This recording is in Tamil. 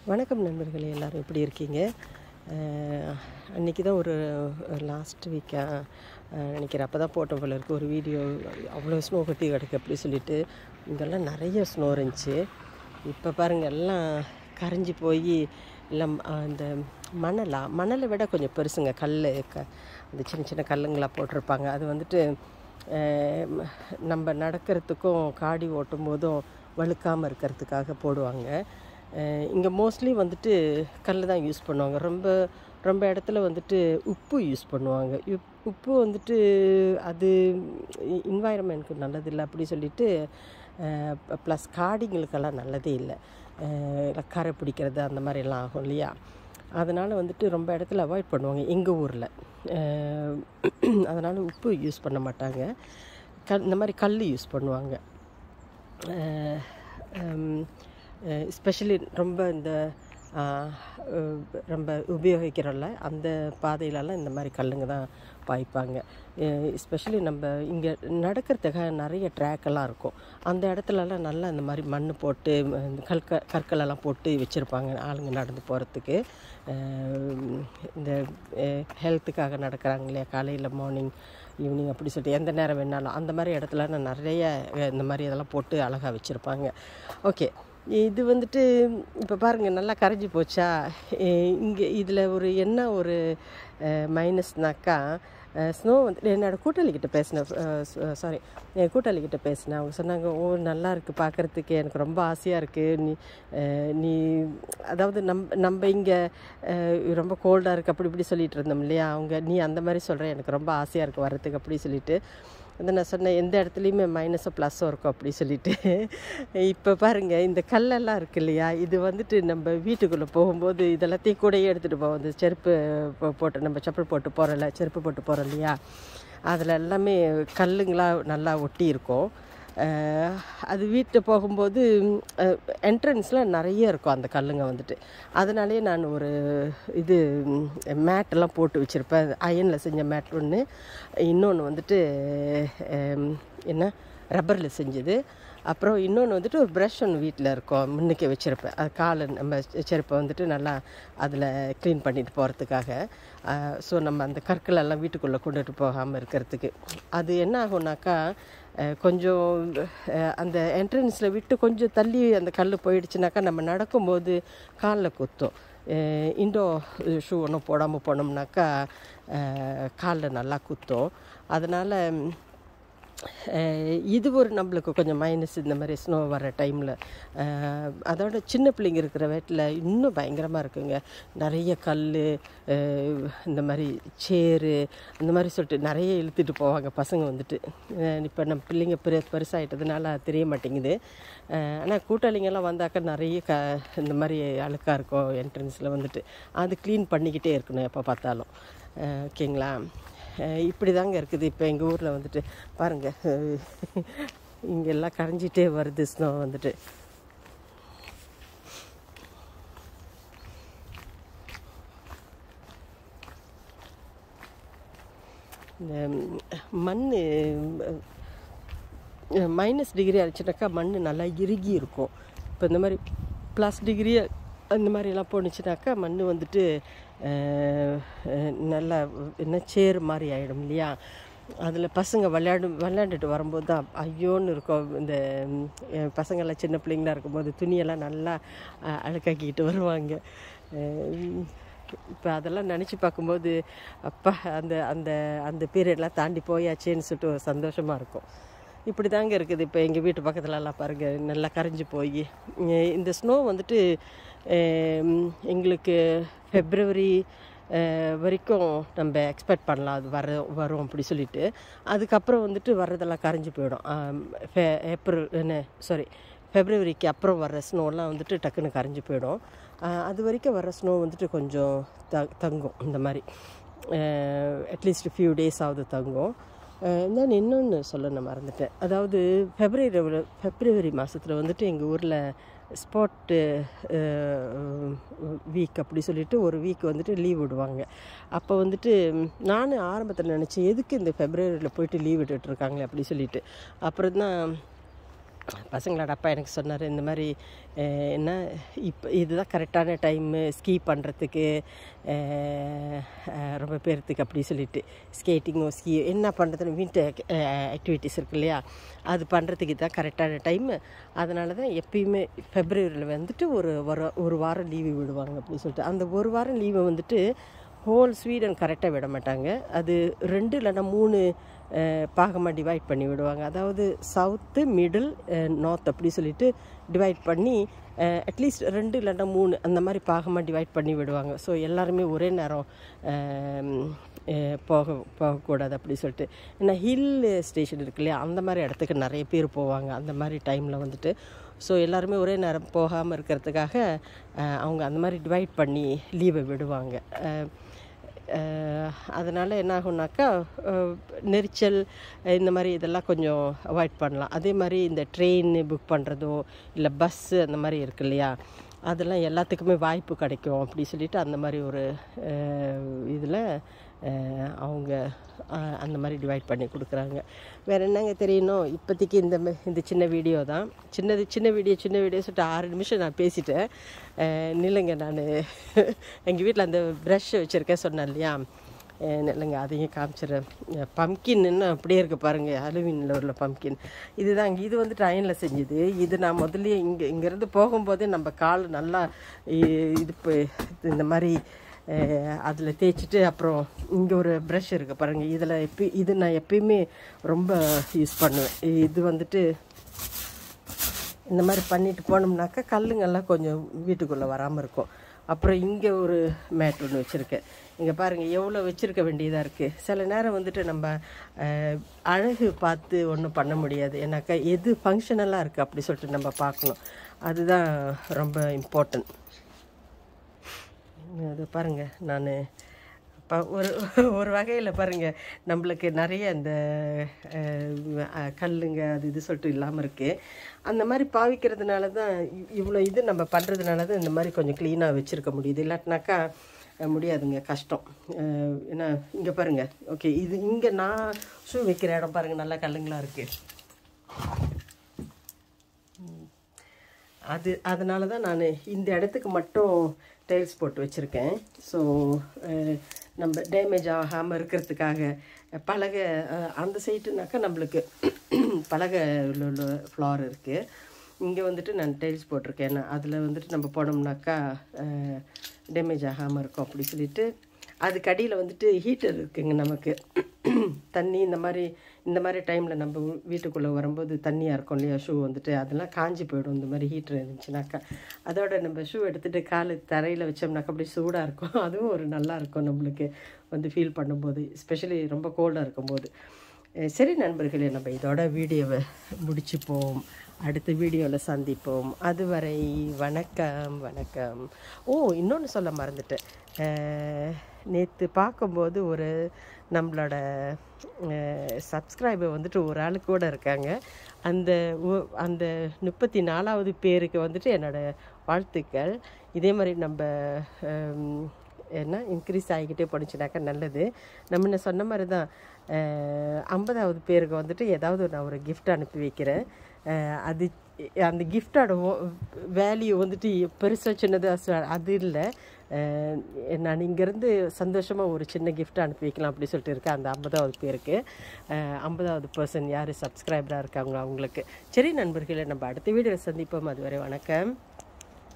வணக்கம் நண்பர்களே எல்லோரும் எப்படி இருக்கீங்க அன்றைக்கி தான் ஒரு லாஸ்ட் வீக்காக நினைக்கிறேன் அப்போ தான் போட்ட போல இருக்குது ஒரு வீடியோ அவ்வளோ ஸ்னோ கட்டி கிடக்கு அப்படி சொல்லிட்டு இங்கெல்லாம் நிறைய ஸ்னோ இருந்துச்சு இப்போ பாருங்கள் எல்லாம் கரைஞ்சி போய் எல்லாம் அந்த மணலா மணலை விட கொஞ்சம் பெருசுங்க கல் க அந்த சின்ன சின்ன கல்லுங்களாக போட்டிருப்பாங்க அது வந்துட்டு அஹ், நம்ம நடக்கிறதுக்கும் காடி ஓட்டும் போதும் வழுக்காமல் இருக்கிறதுக்காக போடுவாங்க இங்கே மோஸ்ட்லி வந்துட்டு கல் தான் யூஸ் பண்ணுவாங்க ரொம்ப ரொம்ப இடத்துல வந்துட்டு உப்பு யூஸ் பண்ணுவாங்க உப் உப்பு வந்துட்டு அது இன்வாயரமெண்ட்க்கு நல்லதில்லை அப்படி சொல்லிட்டு ப்ளஸ் காடிங்களுக்கெல்லாம் நல்லதே இல்லை அஹ், கரை பிடிக்கிறது அந்த மாதிரிலாம் ஆகும் இல்லையா அதனால் வந்துட்டு ரொம்ப இடத்துல அவாய்ட் பண்ணுவாங்க எங்கள் ஊரில் அதனால் உப்பு யூஸ் பண்ண மாட்டாங்க க இந்த மாதிரி கல் யூஸ் பண்ணுவாங்க ஸ்பெஷலி ரொம்ப இந்த ஆஹ், அஹ், ரொம்ப உபயோகிக்கிறோம்ல அந்த பாதையிலலாம் இந்த மாதிரி கல்லுங்க தான் பாய்ப்பாங்க ஸ்பெஷலி நம்ம இங்கே நடக்கிறதுக்காக நிறைய ட்ராக்கெல்லாம் இருக்கும் அந்த இடத்துலலாம் நல்லா இந்த மாதிரி மண் போட்டு ம, இந்த கற்க கற்களெல்லாம் போட்டு வச்சுருப்பாங்க ஆளுங்க நடந்து போகிறதுக்கு இந்த ஹெல்த்துக்காக நடக்கிறாங்க இல்லையா காலையில் மார்னிங் ஈவினிங் அப்படி சொல்லிட்டு எந்த நேரம் வேணாலும் அந்த மாதிரி இடத்துல நான் நிறைய அஹ், இந்த மாதிரி இதெல்லாம் போட்டு அழகாக வச்சுருப்பாங்க ஓகே இது வந்துட்டு இப்போ பாருங்கள் நல்லா கரைஞ்சி போச்சா இங்கே இதில் ஒரு என்ன ஒரு மைனஸ்னாக்கா ஸ்னோ வந்து என்னோடய கூட்டாளிக்கிட்ட பேசினேன் சாரி என் கூட்டாளிக்கிட்ட பேசினேன் அவங்க சொன்னாங்க ஓ நல்லா இருக்குது பார்க்குறதுக்கு எனக்கு ரொம்ப ஆசையாக இருக்குது நீ அஹ், நீ அதாவது நம் நம்ம இங்கே ரொம்ப கோல்டாக இருக்குது அப்படி இப்படி சொல்லிட்டு இருந்தோம் இல்லையா அவங்க நீ அந்த மாதிரி சொல்கிற எனக்கு ரொம்ப ஆசையாக இருக்குது வர்றதுக்கு அப்படி சொல்லிட்டு வந்து நான் சொன்னேன் எந்த இடத்துலையுமே மைனஸோ ப்ளஸ்ஸோ இருக்கும் அப்படி சொல்லிட்டு இப்போ பாருங்கள் இந்த கல்லெல்லாம் இருக்கு இல்லையா இது வந்துட்டு நம்ம வீட்டுக்குள்ளே போகும்போது இதெல்லாத்தையும் கூடயே எடுத்துகிட்டு போவோம் இந்த செருப்பு போ- போட்டு நம்ம செப்பல் போட்டு போகிறோம்ல செருப்பு போட்டு போகிறோம் இல்லையா அதில் எல்லாமே கல்லுங்களா நல்லா ஒட்டி இருக்கும் அஹ், அது வீட்டு போகும்போது என்ட்ரன்ஸில் நிறைய இருக்கும் அந்த கல்லுங்க வந்துட்டு அதனாலேயே நான் ஒரு இது மேட்டெல்லாம் போட்டு வச்சுருப்பேன் அயனில் செஞ்ச மேட் ஒன்று இன்னொன்று வந்துட்டு அஹ், என்ன ரப்பரில் செஞ்சது அப்புறம் இன்னொன்று வந்துட்டு ஒரு ப்ரஷ் ஒன்று வீட்டில் இருக்கும் முன்னுக்கே வச்சுருப்பேன் அது காலை நம்ம செருப்பை வந்துட்டு நல்லா அதில் க்ளீன் பண்ணிட்டு போகிறதுக்காக ஸோ நம்ம அந்த கற்கள் எல்லாம் வீட்டுக்குள்ளே கொண்டுட்டு போகாமல் இருக்கிறதுக்கு அது என்ன ஆகும்னாக்கா அஹ், கொஞ்சம் அஹ், அந்த என்ட்ரன்ஸில் விட்டு கொஞ்சம் தள்ளி அந்த கல் போயிடுச்சுனாக்கா நம்ம நடக்கும்போது காலில் குத்தும் இண்டோ ஷூ ஒன்றும் போடாமல் போனோம்னாக்கா காலில் நல்லா குத்தும் அதனால் அஹ் இது ஒரு நம்மளுக்கு கொஞ்சம் மைனஸ் இந்த மாதிரி ஸ்னோ வர டைமில் அதோட சின்ன பிள்ளைங்க இருக்கிற வீட்டில் இன்னும் பயங்கரமாக இருக்குங்க நிறைய கல் இந்த மாதிரி சேரு இந்த மாதிரி சொல்லிட்டு நிறைய இழுத்துட்டு போவாங்க பசங்க வந்துட்டு இப்போ நம்ம பிள்ளைங்க பெரு பெருசாகிட்டதுனால தெரிய மாட்டேங்குது ஆனால் கூட்டாளிங்கெல்லாம் வந்தாக்கா நிறைய க இந்த மாதிரி அழுக்காக இருக்கும் என்ட்ரன்ஸில் வந்துட்டு அது க்ளீன் பண்ணிக்கிட்டே இருக்கணும் எப்போ பார்த்தாலும் அஹ் ஓகேங்களா அஹ் இப்படி தாங்க இருக்குது இப்போ எங்கள் ஊரில் வந்துட்டு பாருங்கள் இங்கே எல்லாம் கரைஞ்சிட்டே வருது ஸ்னோ வந்துட்டு இந்த மண் மைனஸ் டிகிரி ஆச்சுனாக்கா மண் நல்லா இறுகி இருக்கும் இப்போ இந்த மாதிரி ப்ளஸ் டிகிரி அந்த மாதிரிலாம் போணுச்சுனாக்கா மண் வந்துட்டு அஹ், அஹ், நல்லா என்ன சேர் மாதிரி ஆகிடும் இல்லையா அதில் பசங்க விளையாடும் விளையாண்டுட்டு வரும்போது தான் ஐயோன்னு இருக்கும் இந்த ம், என் பசங்கள்லாம் சின்ன பிள்ளைங்களா இருக்கும்போது துணியெல்லாம் நல்லா அஹ், அழுக்காக்கிட்டு வருவாங்க இப்போ அதெல்லாம் நினச்சி பார்க்கும்போது அப்பா அந்த அந்த அந்த பீரியட்லாம் தாண்டி போயாச்சேன்னு சொல்லிட்டு ஒரு சந்தோஷமாக இருக்கும் இப்படி தாங்க இருக்குது இப்போ எங்கள் வீட்டு பக்கத்துலலாம் பாருங்கள் நல்லா கரைஞ்சி போய் இந்த ஸ்னோ வந்துட்டு அஹ், எங்களுக்கு ஃபெப்ரவரி அஹ், வரைக்கும் நம்ம எக்ஸ்பெக்ட் பண்ணலாம் அது வர வரும் அப்படி சொல்லிட்டு அதுக்கப்புறம் வந்துட்டு வர்றதெல்லாம் கரைஞ்சி போயிடும் ஆம், ஃபெ- ஏப்ரல் என்ன சாரி ஃபெப்ரவரிக்கு அப்புறம் வர்ற ஸ்னோலாம் வந்துட்டு டக்குன்னு கரைஞ்சி போயிடும் அஹ், அது வரைக்கும் வர்ற ஸ்னோ வந்துட்டு கொஞ்சம் த தங்கும் இந்த மாதிரி அட்லீஸ்ட் ஃபியூ டேஸ் ஆகுது தங்கும் நான் இன்னொன்று சொல்ல நான் மறந்துட்டேன் அதாவது ஃபெப்ரவரி ஃபெப்ரவரி மாதத்தில் வந்துட்டு எங்கள் ஊரில் ஸ்பாட்டு வீக் அப்படி சொல்லிட்டு ஒரு வீக் வந்துட்டு லீவ் விடுவாங்க அப்போ வந்துட்டு நானும் ஆரம்பத்தில் நினச்சேன் எதுக்கு இந்த ஃபெப்ரவரியில் போயிட்டு லீவ் விட்டுட்ருக்காங்களே அப்படி சொல்லிட்டு அப்புறம் தான் பசங்களோட அப்பா எனக்கு சொன்னார் இந்த மாதிரி அஹ், என்ன இப்போ இதுதான் கரெக்டான டைமு ஸ்கீ பண்ணுறதுக்கு ரொம்ப பேர்த்துக்கு அப்படி சொல்லிட்டு ஸ்கேட்டிங்கோ ஸ்கீ என்ன பண்ணுறதுன்னு வின்டர் ஆக்டிவிட்டீஸ் இருக்கு இல்லையா அது பண்ணுறதுக்கு இதுதான் கரெக்டான டைமு அதனால தான் எப்பயுமே ஃபெப்ரவரியில் வந்துட்டு ஒரு வர ஒரு வாரம் லீவு விடுவாங்க அப்படின்னு சொல்லிட்டு அந்த ஒரு வாரம் லீவை வந்துட்டு ஹோல் ஸ்வீடன் கரெக்டாக விட மாட்டாங்க அது ரெண்டு இல்லைன்னா மூணு அஹ், பாகமாக டிவைட் பண்ணி விடுவாங்க அதாவது சவுத்து மிடில் நார்த் அப்படி சொல்லிட்டு டிவைட் பண்ணி அட்லீஸ்ட் ரெண்டு இல்லைன்னா மூணு அந்த மாதிரி பாகமாக டிவைட் பண்ணி விடுவாங்க ஸோ எல்லாருமே ஒரே நேரம் அஹ், அஹ், போக போகக்கூடாது அப்படி சொல்லிட்டு ஏன்னா ஹில் ஸ்டேஷன் இருக்கு இல்லையா அந்த மாதிரி இடத்துக்கு நிறைய பேர் போவாங்க அந்த மாதிரி டைமில் வந்துட்டு ஸோ எல்லாருமே ஒரே நேரம் போகாமல் இருக்கிறதுக்காக அஹ், அவங்க அந்த மாதிரி டிவைட் பண்ணி லீவை விடுவாங்க அஹ், அதனால் என்ன ஆகும்னாக்கா அஹ், நெரிச்சல் அஹ், இந்த மாதிரி இதெல்லாம் கொஞ்சம் அவாய்ட் பண்ணலாம் அதே மாதிரி இந்த ட்ரெயின் புக் பண்ணுறதோ இல்லை பஸ்ஸு அந்த மாதிரி இருக்கு இல்லையா அதெல்லாம் எல்லாத்துக்குமே வாய்ப்பு கிடைக்கும் அப்படி சொல்லிட்டு அந்த மாதிரி ஒரு இதில் அவங்க அஹ், அந்த மாதிரி டிவைட் பண்ணி கொடுக்குறாங்க வேறு என்னங்க தெரியணும் இப்போதைக்கு இந்த ம- இந்த சின்ன வீடியோ தான் சின்னது சின்ன வீடியோ சின்ன வீடியோ சொல்லிட்டு ஆறு நிமிஷம் நான் பேசிட்டேன் அஹ், நில்லுங்க நான் எங்கள் வீட்டில் அந்த ப்ரஷ் வச்சுருக்கேன் சொன்னேன் இல்லையா அஹ், இல்லைங்க அதையும் காமிச்சிடுறேன் பம்கின் இன்னும் அப்படியே இருக்குது பாருங்கள் அலுமினியில் உள்ள பம்கின் இதுதாங்க இது வந்துட்டு அயனில் செஞ்சது இது நான் முதல்லயே இங்கே இங்கேருந்து போகும்போதே நம்ம கால் நல்லா இ- இது ப- இந்த மாதிரி அதில் தேய்ச்சிட்டு அப்புறம் இங்கே ஒரு ப்ரஷ் இருக்குது பாருங்கள் இதில் எப்பி இது நான் எப்பயுமே ரொம்ப யூஸ் பண்ணுவேன் இது வந்துட்டு இந்த மாதிரி பண்ணிட்டு போனோம்னாக்கா கல்லுங்கெல்லாம் கொஞ்சம் வீட்டுக்குள்ளே வராமல் இருக்கும் அப்புறம் இங்கே ஒரு மேட் ஒன்று வச்சுருக்கேன் இங்கே பாருங்கள் எவ்வளோ வச்சுருக்க வேண்டியதாக இருக்குது சில நேரம் வந்துட்டு நம்ம அஹ், அழகு பார்த்து ஒன்றும் பண்ண முடியாது ஏன்னாக்கா எது ஃபங்க்ஷனலாக இருக்குது அப்படி சொல்லிட்டு நம்ம பார்க்கணும் அதுதான் ரொம்ப இம்பார்ட்டன்ட் அது பாருங்கள் நான் ப ஒரு ஒரு வகையில் பாருங்கள் நம்மளுக்கு நிறைய இந்த அஹ், அஹ், கல்லுங்க அது இது சொல்லிட்டு இல்லாமல் இருக்குது அந்த மாதிரி பாவிக்கிறதுனால தான் இ- இவ்வளோ இது நம்ம பண்ணுறதுனால தான் இந்த மாதிரி கொஞ்சம் க்ளீனாக வச்சுருக்க முடியுது இல்லாட்டினாக்கா அஹ், முடியாதுங்க கஷ்டம் அஹ், ஏன்னா இங்கே பாருங்கள் ஓகே இது இங்கே நான் ஷூ வைக்கிற இடம் பாருங்கள் நல்லா கல்லுங்களாக இருக்குது அது அதனால தான் நான் இந்த இடத்துக்கு மட்டும் டைல்ஸ் போட்டு வச்சுருக்கேன் ஸோ நம்ம டேமேஜ் ஆகாமல் இருக்கிறதுக்காக பலகை அஹ், அந்த சைட்டுனாக்கா நம்மளுக்கு பலகை உள்ள ஃப்ளார் இருக்குது இங்கே வந்துட்டு நான் டைல்ஸ் போட்டிருக்கேன் ஏன்னா அதில் வந்துட்டு நம்ம போனோம்னாக்கா டேமேஜ் ஆகாமல் இருக்கும் அப்படி சொல்லிட்டு அதுக்கு அடியில் வந்துட்டு ஹீட்டர் இருக்குங்க நமக்கு தண்ணி இந்த மாதிரி இந்த மாதிரி டைமில் நம்ம வீட்டுக்குள்ளே வரும்போது தண்ணியாக இருக்கும் இல்லையா ஷூ வந்துட்டு அதெல்லாம் காஞ்சி போயிடும் இந்த மாதிரி ஹீட்டர் இருந்துச்சுனாக்கா அதோட நம்ம ஷூ எடுத்துகிட்டு கால் தரையில் வச்சோம்னாக்கா அப்படியே சூடாக இருக்கும் அதுவும் ஒரு நல்லா இருக்கும் நம்மளுக்கு வந்து ஃபீல் பண்ணும்போது எஸ்பெஷலி ரொம்ப கோல்டாக இருக்கும்போது அஹ் சரி நண்பர்களே நம்ம இதோட வீடியோவை முடிச்சுப்போம் அடுத்த வீடியோவில் சந்திப்போம் அதுவரை வணக்கம் வணக்கம் ஓ இன்னொன்று சொல்ல மறந்துட்டேன் நேற்று பார்க்கும்போது ஒரு நம்மளோட சப்ஸ்கிரைபர் வந்துட்டு ஒரு ஆளு கூட இருக்காங்க அந்த ஒ- அந்த முப்பத்தி நாலாவது பேருக்கு வந்துட்டு என்னோட வாழ்த்துக்கள் இதே மாதிரி நம்ம ஹம், என்ன இன்க்ரீஸ் ஆகிக்கிட்டே போணுச்சுனாக்கா நல்லது நம்ம என்ன சொன்ன மாதிரி தான் ஐம்பதாவது பேருக்கு வந்துட்டு ஏதாவது நான் ஒரு gift அனுப்பி வைக்கிறேன் அஹ் அது அந்த கிஃப்டோட வேல்யூ வந்துட்டு பெருசாக சின்னது அது இல்லை நான் இங்கேருந்து சந்தோஷமாக ஒரு சின்ன gift அனுப்பி வைக்கலாம் அப்படி சொல்லிட்டு இருக்கேன் அந்த ஐம்பதாவது பேருக்கு அஹ் ஐம்பதாவது பர்சன் யார் சப்ஸ்கிரைபராக இருக்காங்களோ அவங்களுக்கு சரி நண்பர்களே நம்ம அடுத்த வீடியோ சந்திப்போம் அதுவரை வணக்கம்